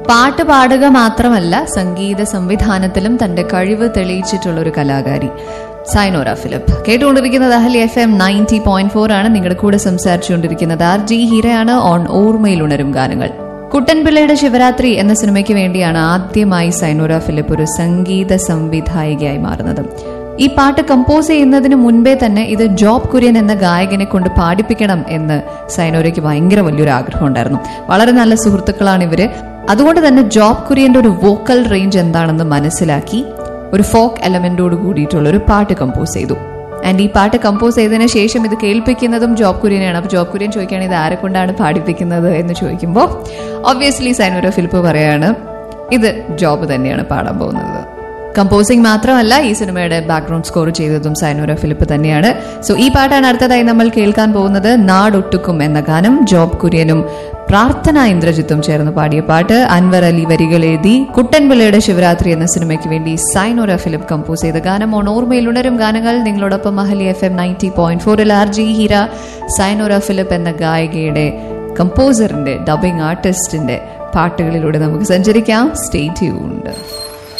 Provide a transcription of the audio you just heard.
പാട്ട് പാടുക മാത്രമല്ല സംഗീത സംവിധാനത്തിലും തന്റെ കഴിവ് തെളിയിച്ചിട്ടുള്ള ഒരു കലാകാരി സൈനോര ഫിലിപ്പ് കേട്ടുകൊണ്ടിരിക്കുന്നത് അഹലി F M ninety point four ആണ് നിങ്ങളുടെ കൂടെ സംസാരിച്ചുകൊണ്ടിരിക്കുന്നത് ആർ ജി ഹീരയാണ് ഓൺ ഓർമ്മയിൽ ഉണരും ഗാനങ്ങൾ കുട്ടൻപിള്ളയുടെ ശിവരാത്രി എന്ന സിനിമയ്ക്ക് വേണ്ടിയാണ് ആദ്യമായി സൈനോര ഫിലിപ്പ് ഒരു സംഗീത സംവിധായികയായി മാറുന്നത് ഈ പാട്ട് കമ്പോസ് ചെയ്യുന്നതിന് മുൻപേ തന്നെ ഇത് ജോബ് കുര്യൻ എന്ന ഗായകനെ കൊണ്ട് പാടിപ്പിക്കണം എന്ന് സൈനോരയ്ക്ക് ഭയങ്കര വലിയൊരു ആഗ്രഹം ഉണ്ടായിരുന്നു വളരെ നല്ല സുഹൃത്തുക്കളാണ് ഇവര് അതുകൊണ്ട് തന്നെ ജോബ് കുര്യന്റെ ഒരു വോക്കൽ റേഞ്ച് എന്താണെന്ന് മനസ്സിലാക്കി ഒരു ഫോക്ക് എലമെന്റോട് കൂടിയിട്ടുള്ള ഒരു പാട്ട് കമ്പോസ് ചെയ്തു ആൻഡ് ഈ പാട്ട് കമ്പോസ് ചെയ്തതിന് ശേഷം ഇത് കേൾപ്പിക്കുന്നതും ജോബ് കുര്യനെയാണ് അപ്പോൾ ജോബ് കുര്യൻ ചോദിക്കുകയാണ് ഇത് ആരെ കൊണ്ടാണ് പാടിപ്പിക്കുന്നത് എന്ന് ചോദിക്കുമ്പോൾ ഒബ്വിയസ്ലി സൈനൂര ഫിലിപ്പ് പറയാണ് ഇത് ജോബ് തന്നെയാണ് പാടാൻ പോകുന്നത് കമ്പോസിംഗ് മാത്രമല്ല ഈ സിനിമയുടെ ബാക്ക്ഗ്രൗണ്ട് സ്കോർ ചെയ്തതും സൈനൂര ഫിലിപ്പ് തന്നെയാണ് സോ ഈ പാട്ടാണ് അടുത്തതായി നമ്മൾ കേൾക്കാൻ പോകുന്നത് നാടൊട്ടുക്കും എന്ന ഗാനം ജോബ് കുര്യനും പ്രാർത്ഥന ഇന്ദ്രജിത്തും ചേർന്ന് പാടിയ പാട്ട് അൻവർ അലി വരികൾ എഴുതി കുട്ടൻപിള്ളയുടെ ശിവരാത്രി എന്ന സിനിമയ്ക്ക് വേണ്ടി സൈനോര ഫിലിപ്പ് കമ്പോസ് ചെയ്ത ഗാനം ഓൺ ഓർമ്മയിൽ ഉണരും ഗാനങ്ങൾ നിങ്ങളോടൊപ്പം Mahali F M ninety point ഫോറിൽ R J Heera Sainora Philip എന്ന ഗായികയുടെ കമ്പോസറിന്റെ ഡബിംഗ് ആർട്ടിസ്റ്റിന്റെ പാട്ടുകളിലൂടെ നമുക്ക് സഞ്ചരിക്കാം സ്റ്റേ ട്യൂൺഡ്